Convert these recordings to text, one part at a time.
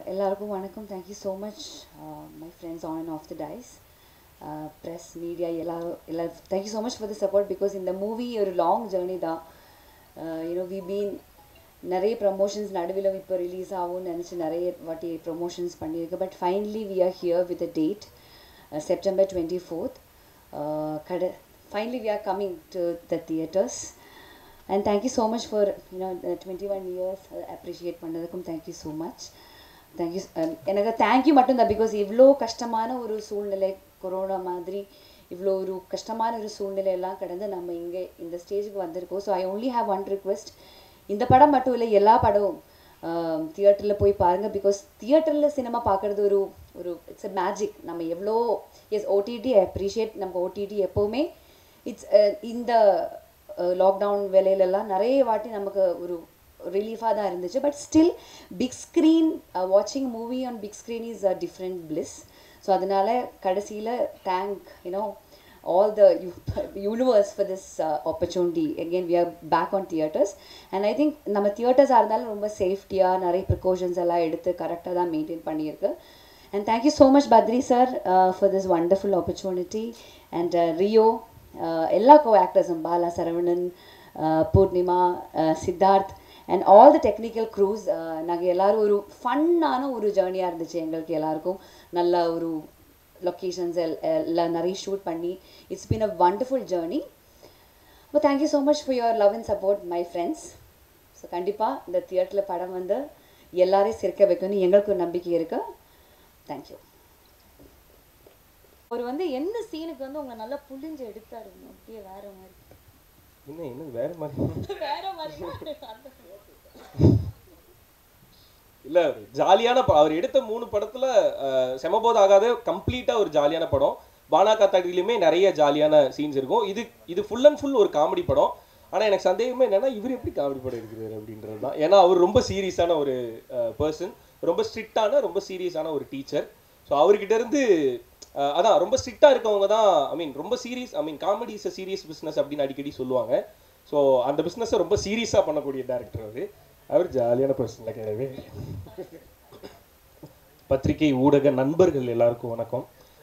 எல்லாருக்கும் வணக்கம் thank you so much my friends on and off the dais press media எல்லாரும் எல்லா thank you so much for the support because இந்த movie ஒரு long journey தான் you know we been நிறைய promotions நடுவில் இப்போ ரிலீஸ் ஆகும்னு நினச்சி நிறைய வாட்டி ப்ரமோஷன்ஸ் பண்ணியிருக்கு but finally we are here with a date September twenty fourth கடை finally we are coming to the theatres and thank you so much for you know twenty one years appreciate பண்ணதுக்கும் thank you so much thank you எனக்கு thank you மட்டும்தான் because இவ்வளோ கஷ்டமான ஒரு சூழ்நிலை corona மாதிரி இவ்வளோ ஒரு கஷ்டமான ஒரு சூழ்நிலையெல்லாம் கடந்து நம்ம இங்கே இந்த ஸ்டேஜுக்கு வந்திருக்கோம் so I only have one request இந்த படம் மட்டும் இல்லை எல்லா படமும் தியேட்டரில் போய் பாருங்கள் பிகாஸ் தியேட்டரில் சினிமா பார்க்குறது ஒரு ஒரு இட்ஸ் அ மேஜிக் நம்ம எவ்வளோ எஸ் ஓடிடி அப்ரிஷியேட் நம்ம ஓடிடி எப்போவுமே இட்ஸ் இந்த லாக்டவுன் வேலையிலலாம் நிறைய வாட்டி நமக்கு ஒரு ரிலீஃபாக தான் இருந்துச்சு பட் ஸ்டில் பிக் ஸ்க்ரீன் வாட்சிங் movie on big screen is a different bliss so அதனால கடைசியில் thank you know all the universe for this uh, opportunity again we are back on theaters and i think நம்ம தியேட்டர்ஸாக இருந்தாலும் ரொம்ப சேஃப்டியாக நிறைய precautions எல்லாம் எடுத்து கரெக்டாக தான் மெயின்டைன் பண்ணியிருக்கு and thank you so much Badri sir for this wonderful opportunity and Rio எல்லா கோ ஆக்டர்ஸும் Bala Saravanan Poornima Siddharth and all the technical crews நாங்கள் எல்லோரும் ஒரு ஃபன்னான ஒரு ஜேர்னியாக இருந்துச்சு எங்களுக்கு எல்லாருக்கும் நல்ல ஒரு லொக்கேஷன்ஸ் எல்லாம் நிறைய ஷூட் பண்ணி it's been a wonderful journey அப்போ thank you so much for your love and support my friends so கண்டிப்பாக இந்த தியேட்டரில் படம் வந்து எல்லாரையும் சிரிக்க வைக்கணும்னு எங்களுக்கு ஒரு நம்பிக்கை இருக்கு தேங்க்யூ அவர் வந்து எந்த சீனுக்கு வந்து உங்களை நல்லா புளிஞ்சு எடுத்தாரு அப்படியே வேற மாதிரி என்ன என்ன வேற மாதிரி வேற மாதிரி இல்ல ஜாலியான ப- அவர் எடுத்த மூணு படத்துல அஹ், செமபோது ஆகாத கம்ப்ளீட்டா ஒரு ஜாலியான படம் பானா காத்தாடியிலுமே நிறைய ஜாலியான சீன்ஸ் இருக்கும் இது இது ஃபுல் அண்ட் ஃபுல் ஒரு காமெடி படம் ஆனா எனக்கு சந்தேகமே என்னன்னா இவர் எப்படி காமெடி படம் எடுக்கிறாரு அப்படின்றது தான் ஏன்னா அவர் ரொம்ப சீரியஸான ஒரு பர்சன் ரொம்ப ஸ்ட்ரிக்டான ரொம்ப சீரியஸான ஒரு டீச்சர் ஸோ அவர்கிட்ட இருந்து அஹ், அதான் ரொம்ப ஸ்ட்ரிக்டா இருக்கவங்க தான் ஐ மீன் ரொம்ப serious I mean comedy is serious business அப்படின்னு அடிக்கடி சொல்லுவாங்க ஸோ அந்த பிஸ்னஸை ரொம்ப சீரியஸாக பண்ணக்கூடிய டேரக்டர் அவர் அவர் ஜாலியான பர்சன்ல கிடையவே பத்திரிகை ஊடக நண்பர்கள் எல்லாருக்கும் வணக்கம்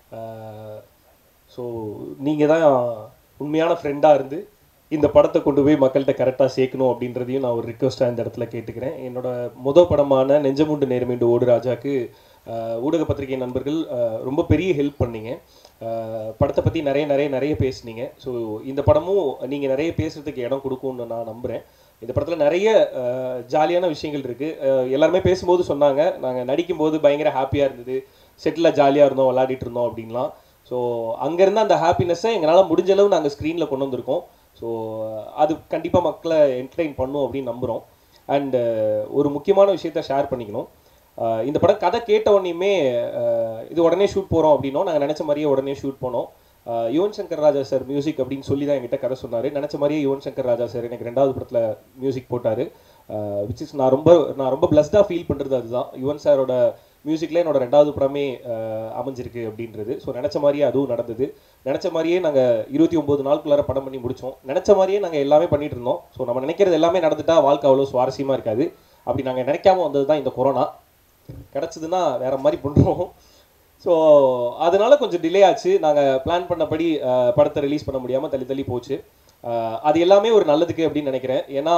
ஸோ நீங்கள் தான் உண்மையான ஃப்ரெண்டாக இருந்து இந்த படத்தை கொண்டு போய் மக்கள்கிட்ட கரெக்டாக சேர்க்கணும் அப்படின்றதையும் நான் ஒரு ரிக்வஸ்ட்டாக இந்த இடத்துல கேட்டுக்கிறேன் என்னோட முத படமான நெஞ்சமுண்டு நேர்மீண்டு ஓடு ராஜாக்கு ஆஹ், ஊடக பத்திரிகை நண்பர்கள் ஆஹ், ரொம்ப பெரிய ஹெல்ப் பண்ணீங்க ஆஹ், படத்தை பற்றி நிறைய நிறைய நிறைய பேசுனீங்க ஸோ இந்த படமும் நீங்கள் நிறைய பேசுறதுக்கு இடம் கொடுக்கும்னு நான் நம்புகிறேன் இந்த படத்தில் நிறைய ஆஹ், ஜாலியான விஷயங்கள் இருக்குது எல்லாருமே பேசும்போது சொன்னாங்க நாங்கள் நடிக்கும்போது பயங்கர ஹாப்பியாக இருந்தது செட்டில் ஜாலியாக இருந்தோம் விளையாடிட்டு இருந்தோம் அப்படின்லாம் ஸோ அங்கேருந்து அந்த ஹாப்பினஸ்ஸை எங்களால் முடிஞ்ச அளவு நாங்கள் ஸ்க்ரீனில் கொண்டு வந்திருக்கோம் ஸோ அது கண்டிப்பாக மக்களை என்டர்டெயின் பண்ணும் அப்படின்னு நம்புகிறோம் அண்ட் ஒரு முக்கியமான விஷயத்த ஷேர் பண்ணிக்கணும் ஆஹ் இந்த படம் கதை கேட்ட உடனேயுமே ஆஹ் இது உடனே ஷூட் போகிறோம் அப்படின்னோம் நாங்கள் நினச்ச மாதிரியே உடனே ஷூட் பண்ணோம் ஆஹ் யுவன் சங்கர் ராஜா சார் மியூசிக் அப்படின்னு சொல்லி தான் என்கிட்ட கதை சொன்னார் நினச்ச மாதிரியே யுவன் சங்கர் ராஜா சார் எனக்கு ரெண்டாவது படத்தில் மியூசிக் போட்டார் விச் இஸ் நான் ரொம்ப நான் ரொம்ப பிளஸ்டாக ஃபீல் பண்ணுறது அதுதான் யுவன் சாரோட மியூசிக்கில் என்னோட ரெண்டாவது படமே ஆஹ் அமைஞ்சிருக்கு அப்படின்றது ஸோ நினச்ச மாதிரியே அதுவும் நடந்தது நினச்ச மாதிரியே நாங்கள் இருபத்தி ஒம்பது நாளுக்குள்ளார படம் பண்ணி முடித்தோம் நினச்ச மாதிரியே நாங்கள் எல்லாமே பண்ணிட்டு இருந்தோம் ஸோ நம்ம நினைக்கிறது எல்லாமே நடந்துட்டா வாழ்க்கை அவ்வளோ சுவாரஸ்யமாக இருக்காது அப்படி நாங்கள் நினைக்காம வந்தது தான் இந்த கொரோனா கிடச்சதுன்னா வேற மாதிரி பண்ணுறோம் ஸோ அதனால கொஞ்சம் டிலே ஆச்சு நாங்கள் பிளான் பண்ணபடி அஹ், படத்தை ரிலீஸ் பண்ண முடியாமல் தள்ளி தள்ளி போச்சு அஹ், அது எல்லாமே ஒரு நல்லதுக்கு அப்படின்னு நினைக்கிறேன் ஏன்னா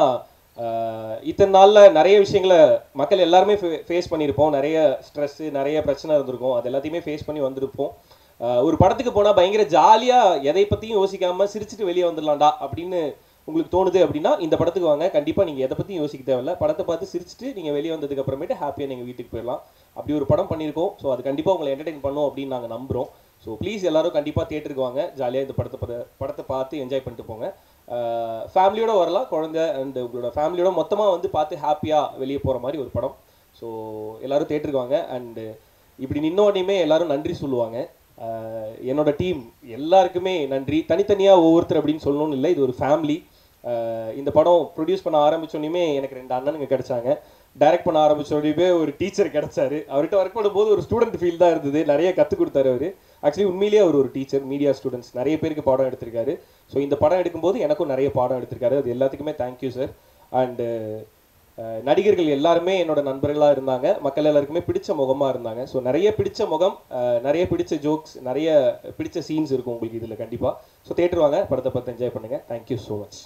அஹ், இத்தனை நாளில் நிறைய விஷயங்களை மக்கள் எல்லாருமே ஃபேஸ் பண்ணியிருப்போம் நிறைய ஸ்ட்ரெஸ்ஸு நிறைய பிரச்சனை இருந்திருக்கும் அது எல்லாத்தையுமே ஃபேஸ் பண்ணி வந்திருப்போம் அஹ், ஒரு படத்துக்கு போனால் பயங்கர ஜாலியாக எதை பற்றியும் யோசிக்காமல் சிரிச்சிட்டு வெளியே வந்துடலாம்டா அப்படின்னு உங்களுக்கு தோணுது அப்படின்னா இந்த படத்துக்கு வாங்க கண்டிப்பாக நீங்கள் எதை பற்றியும் யோசிக்க தேவையில்ல படத்தை பார்த்து சிரிச்சிட்டு நீங்கள் வெளியே வந்ததுக்கு அப்புறமேட்டு ஹாப்பியாக நீங்கள் வீட்டுக்கு போயிடலாம் அப்படி ஒரு படம் பண்ணியிருக்கோம் ஸோ அது கண்டிப்பாக உங்களை என்டர்டெயின் பண்ணும் அப்படின்னு நாங்கள் நம்புகிறோம் ஸோ ப்ளீஸ் எல்லாரும் கண்டிப்பாக தேட்டருக்கு வாங்க ஜாலியாக இந்த படத்தை பத- படத்தை பார்த்து என்ஜாய் பண்ணிட்டு போங்க ஃபேமிலியோட வரலாம் குழந்தை அண்ட் உங்களோட ஃபேமிலியோட மொத்தமாக வந்து பார்த்து ஹாப்பியாக வெளியே போகிற மாதிரி ஒரு படம் ஸோ எல்லாரும் தேட்டருக்கு வாங்க அண்டு இப்படி நின்ன உடனேயுமே எல்லாரும் நன்றி சொல்லுவாங்க அஹ் என்னோட டீம் எல்லாருக்குமே நன்றி தனித்தனியாக ஒவ்வொருத்தர் அப்படின்னு சொல்லணும்னு இல்லை இது ஒரு ஃபேமிலி இந்த படம் ப்ரொடியூஸ் பண்ண ஆரம்பிச்சோடனே எனக்கு ரெண்டு அண்ணனுங்க கிடைச்சாங்க டைரக்ட் பண்ண ஆரம்பிச்சோடனே ஒரு டீச்சர் கிடைச்சாரு அவர்கிட்ட ஒர்க் பண்ணும்போது ஒரு ஸ்டூடெண்ட் ஃபீல் தான் இருந்தது நிறைய கற்றுக் கொடுத்தாரு அவர் ஆக்சுவலி உண்மையிலேயே அவர் ஒரு டீச்சர் மீடியா ஸ்டூடெண்ட்ஸ் நிறைய பேருக்கு பாடம் எடுத்திருக்காரு ஸோ இந்த படம் எடுக்கும்போது எனக்கும் நிறைய பாடம் எடுத்திருக்காரு அது எல்லாத்துக்குமே தேங்க்யூ சார் அண்டு அஹ், நடிகர்கள் எல்லாருமே என்னோட நண்பர்களாக இருந்தாங்க மக்கள் எல்லாருக்குமே பிடிச்ச முகமாக இருந்தாங்க ஸோ நிறைய பிடிச்ச முகம் அஹ், நிறைய பிடிச்ச ஜோக்ஸ் நிறைய பிடிச்ச சீன்ஸ் இருக்கும் உங்களுக்கு இதில் கண்டிப்பாக ஸோ தேட்டர் வாங்க படத்தை பார்த்து என்ஜாய் பண்ணுங்கள் தேங்க்யூ ஸோ மச்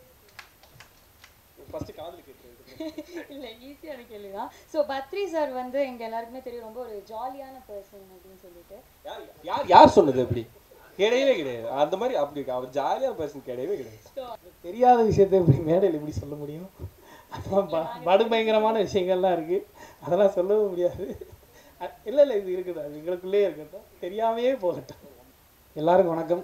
ஃபஸ்ட்டு காதல் இல்லை ஈஸியான கேள்வி தான் ஸோ பத்ரி சார் வந்து எங்க எல்லாருக்குமே தெரியும் ரொம்ப ஒரு ஜாலியான பர்சன் அப்படின்னு சொல்லிட்டு யார் யார் யார் சொன்னது அப்படி கிடையவே கிடையாது அந்த மாதிரி அப்படி அவர் ஜாலியாக பர்சன் கிடையவே கிடையாது தெரியாத விஷயத்தை எப்படி மேடையில் எப்படி சொல்ல முடியும் அதெல்லாம் ப படுபயங்கரமான விஷயங்கள்லாம் இருக்குது அதெல்லாம் சொல்லவும் முடியாது இல்லை இல்லை இது இருக்குது அது எங்களுக்குள்ளேயே இருக்கட்டும் தெரியாமையே போகட்டும் எல்லாருக்கும் வணக்கம்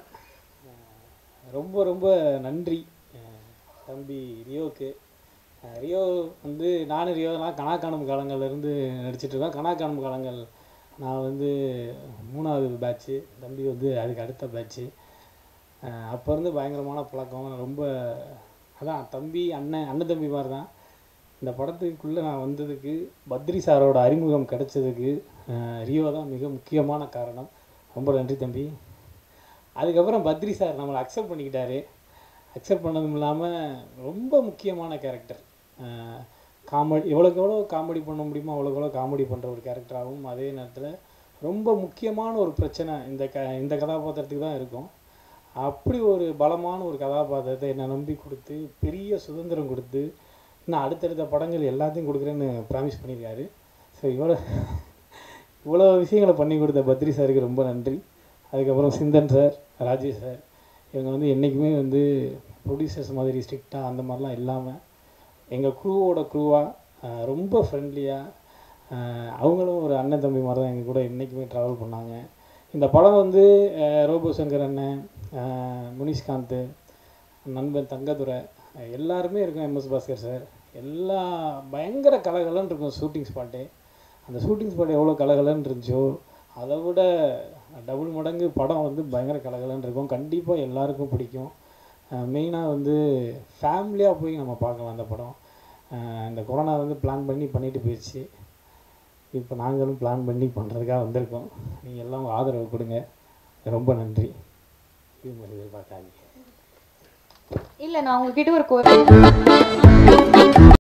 அஹ் ரொம்ப ரொம்ப நன்றி அஹ் தம்பி ரியோவுக்கு அஹ் ரியோ வந்து நானும் ரியோலாம் கனா காணும் காலங்கள்லேருந்து நடிச்சிட்டு இருக்கோம் கனா காணும் காலங்கள் நான் வந்து மூணாவது பேட்ச்சு தம்பி வந்து அதுக்கு அடுத்த பேட்ச்சு அப்போ இருந்து பயங்கரமான பழக்கம் ரொம்ப அதான் தம்பி அண்ணன் அண்ணன் தம்பி மாதிரி தான் இந்த படத்துக்குள்ளே நான் வந்ததுக்கு பத்ரி சாரோட அறிமுகம் கிடைச்சதுக்கு அஹ், ரியோ தான் மிக முக்கியமான காரணம் ரொம்ப நன்றி தம்பி அதுக்கப்புறம் பத்ரி சார் நம்மளை அக்செப்ட் பண்ணிக்கிட்டாரு அக்செப்ட் பண்ணதும் இல்லாமல் ரொம்ப முக்கியமான கேரக்டர் காமெடி எவ்வளோக்கு எவ்வளோ காமெடி பண்ண முடியுமோ அவ்வளோக்கு எவ்வளோ காமெடி பண்ணுற ஒரு கேரக்டராகவும் அதே நேரத்தில் ரொம்ப முக்கியமான ஒரு பிரச்சனை இந்த க இந்த கதாபாத்திரத்துக்கு தான் இருக்கும் அப்படி ஒரு பலமான ஒரு கதாபாத்திரத்தை என்னை நம்பி கொடுத்து பெரிய சுதந்திரம் கொடுத்து இன்னும் அடுத்தடுத்த படங்கள் எல்லாத்தையும் கொடுக்குறேன்னு ப்ராமிஸ் பண்ணியிருக்காரு ஸோ இவ்வளோ இவ்வளோ விஷயங்களை பண்ணி கொடுத்த பத்ரி சாருக்கு ரொம்ப நன்றி அதுக்கப்புறம் சிந்தன் சார் ராஜேஷ் சார் இவங்க வந்து என்றைக்குமே வந்து ப்ரொடியூசர்ஸ் மாதிரி ஸ்ட்ரிக்டாக அந்த மாதிரிலாம் இல்லாமல் எங்கள் க்ரூவோட க்ரூவாக ரொம்ப ஃப்ரெண்ட்லியாக அவங்களும் ஒரு அண்ணன் தம்பி மாதிரி தான் எங்கள் கூட என்றைக்குமே ட்ராவல் பண்ணாங்க இந்த படம் வந்து அஹ், ரோபோ சங்கர் அண்ணன் அஹ், முனிஷ்காந்த் நண்பன் தங்கதுரை அஹ், எல்லாருமே இருக்கும் எம்எஸ் பாஸ்கர் சார் எல்லா பயங்கர கலகலன்னு இருக்கும் ஷூட்டிங் ஸ்பாட்டு அந்த ஷூட்டிங் ஸ்பாட் எவ்வளோ கலகலன்னு இருந்துச்சோ அதை விட டபுள் மடங்கு படம் வந்து பயங்கர கலகலன்னு இருக்கும் கண்டிப்பாக எல்லாருக்கும் பிடிக்கும் மெயினாக வந்து ஃபேமிலியாக போய் நம்ம பார்க்கலாம் அந்த படம் அஹ், இந்த கொரோனா வந்து பிளான் பண்ணி பண்ணிட்டு போயிடுச்சு இப்போ நாங்களும் பிளான் பண்ணி பண்ணுறதுக்காக வந்திருக்கோம் நீங்கள் எல்லாம் ஆதரவு கொடுங்க ரொம்ப நன்றி இது மாதிரி எதிர்பார்க்காதீங்க இல்லை நான் உங்ககிட்ட ஒரு கோ